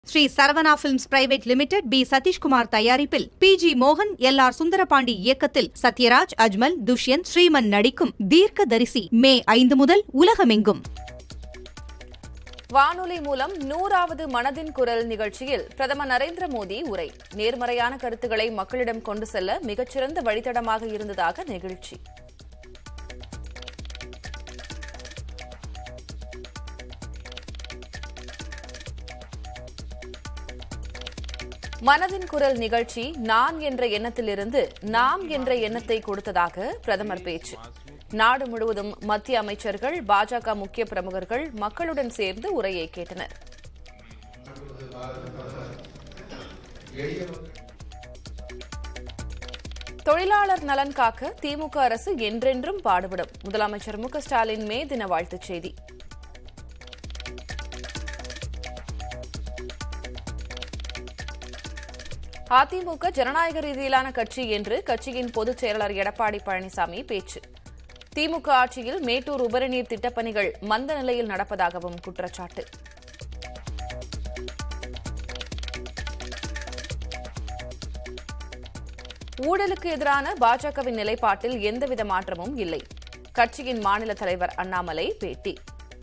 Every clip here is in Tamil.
Sri Saravana films private limited P Sathishkumar தயாரிப்பில் பி ஜி மோகன் எல் ஆர் சுந்தரபாண்டி இயக்கத்தில் சத்யராஜ் அஜ்மல் துஷ்யந்த் ஸ்ரீமன் நடிக்கும் தீர்க்கதரிசி மே ஐந்து முதல் உலகமெங்கும் வானொலி மூலம் நூறாவது மனதின் குரல் நிகழ்ச்சியில் பிரதமர் நரேந்திர மோடி உரை நேர்மறையான கருத்துக்களை மக்களிடம் கொண்டு செல்ல மிகச்சிறந்த வழித்தடமாக இருந்ததாக நிகழ்ச்சி மனதின் குரல் நிகழ்ச்சி நான் என்ற எண்ணத்திலிருந்து நாம் என்ற எண்ணத்தை கொடுத்ததாக பிரதமர் பேச்சு நாடு முழுவதும் மத்திய அமைச்சர்கள் பாஜக முக்கிய பிரமுகர்கள் மக்களுடன் சேர்ந்து உரையை கேட்டனர் தொழிலாளர் நலன் காக்க திமுக அரசு என்றென்றும் பாடுபடும் முதலமைச்சர் மு க ஸ்டாலின் மே தின வாழ்த்துச் செய்தி அதிமுக ஜனநாயக ரீதியிலான கட்சி என்று கட்சியின் பொதுச் செயலாளர் எடப்பாடி பழனிசாமி பேச்சு திமுக ஆட்சியில் மேட்டூர் உபரிநீர் திட்டப்பணிகள் மந்த நிலையில் நடப்பதாகவும் குற்றச்சாட்டு ஊழலுக்கு எதிரான பாஜகவின் நிலைப்பாட்டில் எந்தவித மாற்றமும் இல்லை கட்சியின் மாநில தலைவர் அண்ணாமலை பேட்டி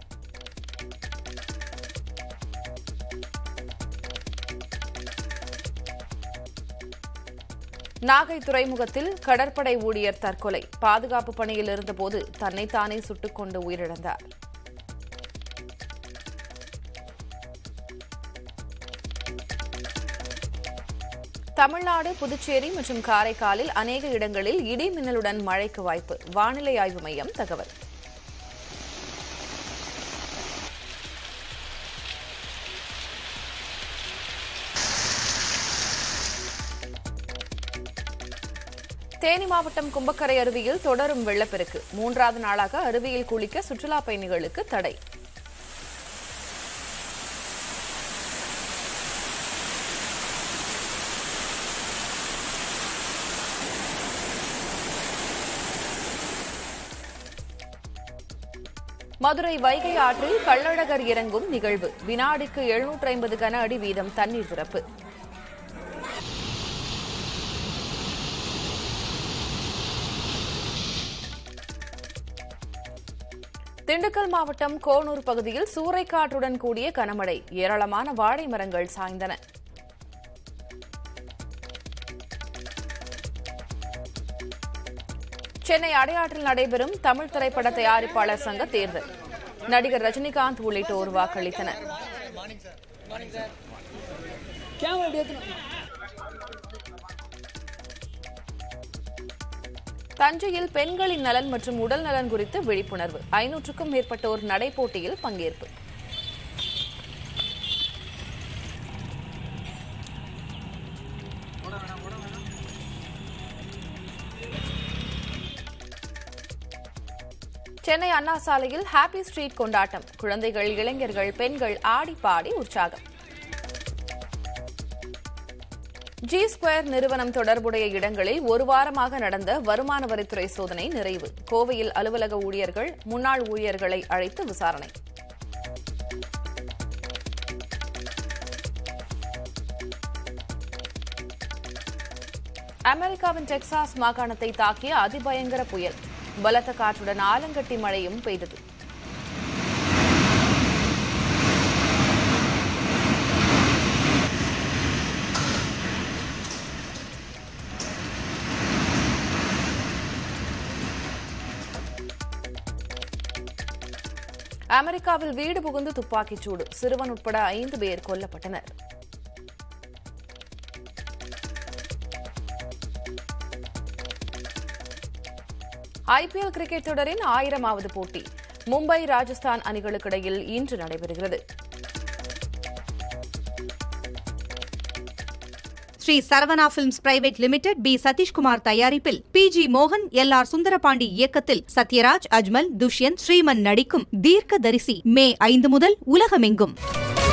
நாகை துறைமுகத்தில் கடற்படை ஊழியர் தற்கொலை பாதுகாப்பு பணியில் இருந்தபோது தன்னைத்தானே சுட்டுக் கொண்டு உயிரிழந்தார் தமிழ்நாடு புதுச்சேரி மற்றும் காரைக்காலில் அநேக இடங்களில் இடி மின்னலுடன் மழைக்கு வாய்ப்பு வானிலை ஆய்வு மையம் தகவல் தேனி மாவட்டம் கும்பக்கரை அருவியில் தொடரும் வெள்ளப்பெருக்கு மூன்றாவது நாளாக அருவியில் குளிக்க சுற்றுலா பயணிகளுக்கு தடை மதுரை வைகை ஆற்றில் கள்ளழகர் இறங்கும் நிகழ்வு வினாடிக்கு எழுநூற்று ஐம்பது கன அடி வீதம் தண்ணீர் திறப்பு திண்டுக்கல் மாவட்டம் கோனூர் பகுதியில் சூறைக்காற்றுடன் கூடிய கனமழை ஏராளமான வாழை மரங்கள் சாய்ந்தன சென்னை அடையாற்றில் நடைபெறும் தமிழ் திரைப்பட தயாரிப்பாளர் சங்க தேர்தல் நடிகர் ரஜினிகாந்த் உள்ளிட்டோர் வாக்களித்தனர் தஞ்சையில் பெண்களின் நலன் மற்றும் உடல் நலன் குறித்து விழிப்புணர்வு ஐநூற்றுக்கும் மேற்பட்டோர் நடைபோட்டியில் பங்கேற்பு சென்னை அண்ணா சாலையில் ஹாப்பி ஸ்ட்ரீட் கொண்டாட்டம் குழந்தைகள் இளைஞர்கள் பெண்கள் ஆடி பாடி உற்சாகம் ஜி ஸ்கொயர் நிறுவனம் தொடர்புடைய இடங்களில் ஒரு வாரமாக நடந்த வருமான வரித்துறை சோதனை நிறைவு கோவையில் அலுவலக ஊழியர்கள் முன்னாள் ஊழியர்களை அழைத்து விசாரணை அமெரிக்காவின் டெக்சாஸ் மாகாணத்தை தாக்கிய அதிபயங்கர புயல் பலத்த காற்றுடன் ஆலங்கட்டி மழையும் பெய்தது அமெரிக்காவில் வீடு புகுந்து துப்பாக்கிச் சூடு சிறுவன் உட்பட ஐந்து பேர் கொல்லப்பட்டனர் ஐபிஎல் கிரிக்கெட் தொடரின் ஆயிரமாவது போட்டி மும்பை ராஜஸ்தான் அணிகளுக்கிடையில் இன்று நடைபெறுகிறது Sri Saravana films private limited P Sathishkumar தயாரிப்பில் பி ஜி மோகன் எல் ஆர் சுந்தரபாண்டி இயக்கத்தில் சத்யராஜ் அஜ்மல் துஷ்யந்த் ஸ்ரீமன் நடிக்கும் தீர்க்கதரிசி மே ஐந்து முதல் உலகமெங்கும்